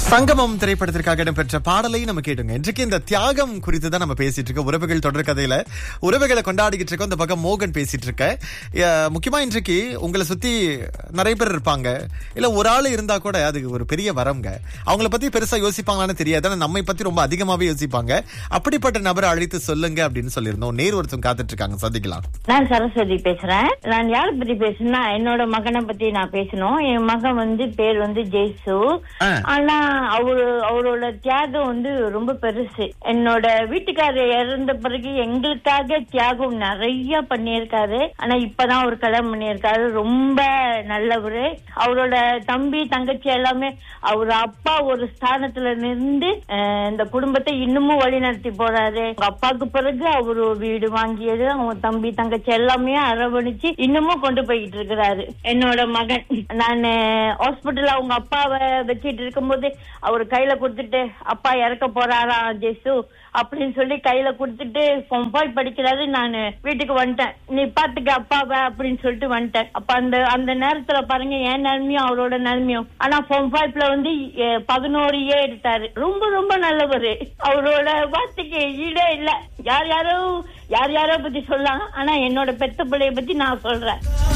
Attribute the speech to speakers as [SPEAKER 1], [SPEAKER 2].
[SPEAKER 1] சங்கமம் திரைப்படத்திற்காக இடம்பெற்ற பாடலை நம்ம கேட்டுங்க இன்றைக்கு இந்த தியாகம் குறித்து தான் நம்ம பேசிட்டு இருக்கோம் உறவுகள் தொடர் கதையில உறவுகளை கொண்டாடிக்கிட்டு இருக்கோம் இந்த பக்கம் மோகன் பேசிட்டு இருக்க அஹ், முக்கியமா இன்றைக்கு உங்களை சுத்தி நிறைய பேர் இருப்பாங்க இல்ல ஒரு ஆள் இருந்தா கூட அது ஒரு பெரிய வரம்ங்க அவங்கள பத்தி பெருசா யோசிப்பாங்களான்னு தெரியாது ஆனா நம்மை பத்தி ரொம்ப அதிகமாவே யோசிப்பாங்க அப்படிப்பட்ட நபரை அழைத்து சொல்லுங்க அப்படின்னு சொல்லியிருந்தோம் நேர் ஒருத்தவங்க காத்துட்டு இருக்காங்க சந்திக்கலாம்
[SPEAKER 2] நான் சரஸ்வதி பேசுறேன் நான் யாரை பத்தி பேசுனா என்னோட மகனை பத்தி நான் பேசணும் என் மகன் வந்து பேர் வந்து ஜெய்சு
[SPEAKER 1] ஆ.
[SPEAKER 2] ஆனா அவரு அவரோட தியாகம் வந்து ரொம்ப பெருசு என்னோட வீட்டுக்காரர் இறந்த பிறகு எங்களுக்காக தியாகம் நிறைய பண்ணியிருக்காரு ஆனா இப்பதான் அவர் கல்யாணம் பண்ணியிருக்காரு ரொம்ப நல்லவரு அவரோட தம்பி தங்கச்சி எல்லாமே அவர் அப்பா ஒரு ஸ்தானத்துல நின்று அஹ், இந்த குடும்பத்தை இன்னமும் வழி நடத்தி போறாரு அவங்க அப்பாவுக்கு பிறகு அவரு வீடு வாங்கியது அவங்க தம்பி தங்கச்சி எல்லாமே அரவணைச்சு இன்னமும் கொண்டு போய்கிட்டு இருக்கிறாரு என்னோட மகன் நான் ஹாஸ்பிட்டல் அவங்க அப்பாவை வச்சிட்டு இருக்கும்போது அவர் கையில கொடுத்துட்டு அப்பா இறக்க போறாரா ஜெசு அப்படின்னு சொல்லி கையில கொடுத்துட்டு பொம்பாய் படிக்கிறாரு நான் வீட்டுக்கு வந்துட்டேன் நீ பாத்துக்க அப்பாவை அப்படின்னு சொல்லிட்டு வந்துட்டேன் அப்ப அந்த அந்த நேரத்துல பாருங்க என் நிலைமையும் அவரோட நிலைமையும் ஆனா பொம்பாய்ப்ல வந்து எ- பதினோரு ஏ எடுத்தாரு ரொம்ப ரொம்ப நல்லவரு அவரோட வார்த்தைக்கு ஈடே இல்ல யார் யாரோ யார் யாரோ பத்தி சொல்லலாம் ஆனா என்னோட பெத்த பிள்ளைய பத்தி நான் சொல்றேன்